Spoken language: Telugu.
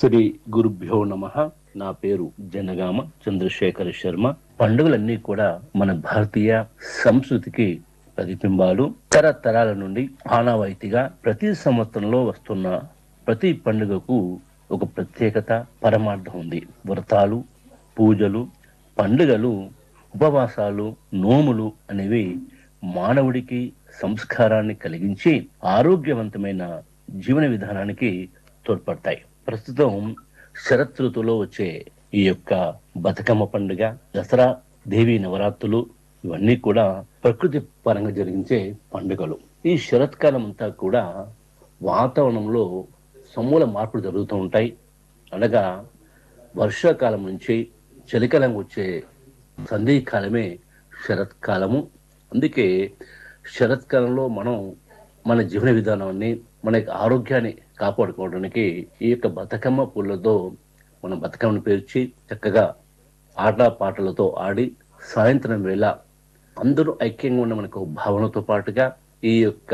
శ్రీ గురుభ్యో నమ నా పేరు జనగామ చంద్రశేఖర్ శర్మ పండుగలన్నీ కూడా మన భారతీయ సంస్కృతికి ప్రతిబింబాలు తరతరాల నుండి ఆనవాయితీగా ప్రతి సంవత్సరంలో వస్తున్న ప్రతి పండుగకు ఒక ప్రత్యేకత పరమార్థం ఉంది వ్రతాలు పూజలు పండుగలు ఉపవాసాలు నోములు అనేవి మానవుడికి సంస్కారాన్ని కలిగించి ఆరోగ్యవంతమైన జీవన విధానానికి తోడ్పడతాయి ప్రస్తుతం శరత్ ఋతువులో వచ్చే ఈ యొక్క బతుకమ్మ పండుగ దసరా దేవి నవరాత్రులు ఇవన్నీ కూడా ప్రకృతి పరంగా జరిగించే పండుగలు ఈ శరత్కాలం అంతా కూడా వాతావరణంలో సమూల మార్పులు జరుగుతూ ఉంటాయి అనగా వర్షాకాలం నుంచి చలికాలం వచ్చే సంధికాలమే శరత్కాలము అందుకే శరత్కాలంలో మనం మన జీవన విధానాన్ని మన యొక్క ఆరోగ్యాన్ని కాపాడుకోవడానికి ఈ యొక్క బతుకమ్మ పూలతో మనం బతుకమ్మను పేర్చి చక్కగా ఆట పాటలతో ఆడి సాయంత్రం వేళ అందరూ ఐక్యంగా ఉన్న మనకు భావనతో పాటుగా ఈ యొక్క